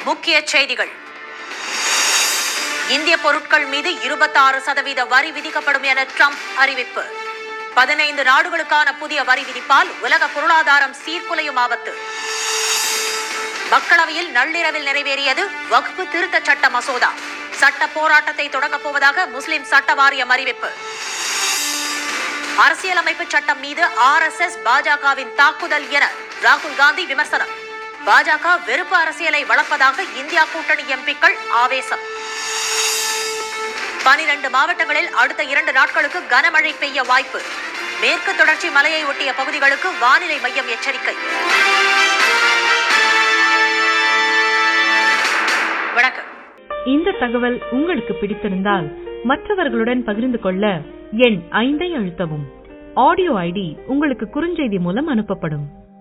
முக்கிய செய்திகள் இந்திய பொருட்கள் மீது இருபத்தாறு சதவீத வரி விதிக்கப்படும் என ட்ரம்ப் அறிவிப்பு பதினைந்து நாடுகளுக்கான புதிய வரி விதிப்பால் உலக பொருளாதாரம் சீர்குலையும் ஆபத்து மக்களவையில் நள்ளிரவில் நிறைவேறியது வக்பு திருத்த சட்ட மசோதா சட்ட போராட்டத்தை தொடங்கப் போவதாக முஸ்லிம் சட்ட வாரியம் அறிவிப்பு அரசியலமைப்பு சட்டம் மீது ஆர் எஸ் எஸ் பாஜகவின் தாக்குதல் என ராகுல் காந்தி விமர்சனம் பாஜக வெறுப்பு அரசியலை வளர்ப்பதாக இந்தியா கூட்டணி எம்பிக்கள் ஆவேசம் பனிரண்டு மாவட்டங்களில் அடுத்த இரண்டு நாட்களுக்கு கனமழை பெய்ய வாய்ப்பு மேற்கு தொடர்ச்சி மலையை ஒட்டிய பகுதிகளுக்கு வானிலை மையம் எச்சரிக்கை வணக்கம் இந்த தகவல் உங்களுக்கு பிடித்திருந்தால் மற்றவர்களுடன் பகிர்ந்து கொள்ள எண் ஐந்தை அழுத்தவும் ஆடியோ ஐடி உங்களுக்கு குறுஞ்செய்தி மூலம் அனுப்பப்படும்